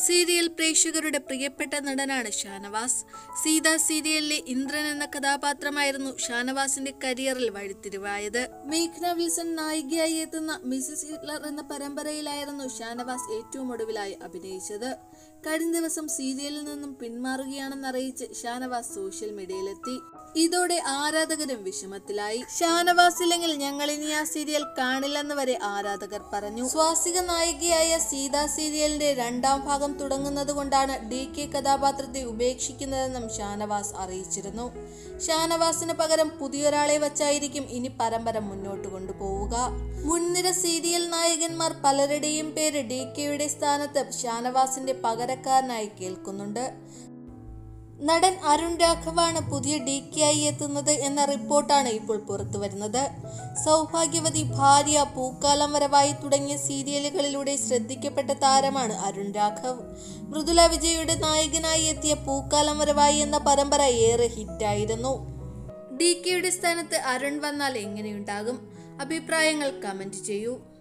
serial പ്രേക്ഷകരുടെ പ്രിയപ്പെട്ട നടനാണ് ഷാനവാസ് സീത സീരിയലിലെ ഇന്ദ്രൻ എന്ന കഥാപാത്രമായിരുന്നു ഷാനവാസിന്റെ കരിയറിൽ വഴിത്തിരിവായത് മേഘ്ന വിൽസൺ നായികയായി എത്തുന്ന മിസിസ് ഹിറ്റ്ലർ എന്ന പരമ്പരയിലായിരുന്നു ഷാനവാസ് ഏറ്റവും ഒടുവിലായി അഭിനയിച്ചത് കഴിഞ്ഞ ദിവസം സീരിയലിൽ നിന്നും പിന്മാറുകയാണെന്നറിയിച്ച് ഷാനവാസ് സോഷ്യൽ മീഡിയയിലെത്തി ഇതോടെ ആരാധകരും വിഷമത്തിലായി ഷാനവാസ് ഇല്ലെങ്കിൽ ഞങ്ങൾ ഇനി ആ സീരിയൽ കാണില്ലെന്ന് വരെ ആരാധകർ പറഞ്ഞു സ്വാസിക നായികയായ സീത സീരിയലിന്റെ രണ്ടാം ഭാഗം തുടങ്ങുന്നത് കൊണ്ടാണ് ഡി കെ കഥാപാത്രത്തെ ഉപേക്ഷിക്കുന്നതെന്നും ഷാനവാസ് അറിയിച്ചിരുന്നു ഷാനവാസിന് പകരം പുതിയൊരാളെ വച്ചായിരിക്കും ഇനി പരമ്പര മുന്നോട്ട് കൊണ്ടുപോവുക മുൻനിര സീരിയൽ നായകന്മാർ പലരുടെയും പേര് ഡി കെയുടെ സ്ഥാനത്ത് ഷാനവാസിന്റെ പകരക്കാരനായി കേൾക്കുന്നുണ്ട് നടൻ അരുൺ രാഘവാണ് പുതിയ ഡി കെ ആയി എത്തുന്നത് എന്ന റിപ്പോർട്ടാണ് ഇപ്പോൾ പുറത്തു വരുന്നത് സൗഭാഗ്യവതി ഭാര്യ പൂക്കാലം വരവായി തുടങ്ങിയ സീരിയലുകളിലൂടെ ശ്രദ്ധിക്കപ്പെട്ട താരമാണ് അരുൺ രാഘവ് മൃദുല വിജയുടെ നായകനായി എത്തിയ പൂക്കാലം വരവായി എന്ന പരമ്പര ഏറെ ഹിറ്റായിരുന്നു ഡി കെയുടെ സ്ഥാനത്ത് അരുൺ വന്നാൽ എങ്ങനെയുണ്ടാകും അഭിപ്രായങ്ങൾ കമന്റ് ചെയ്യൂ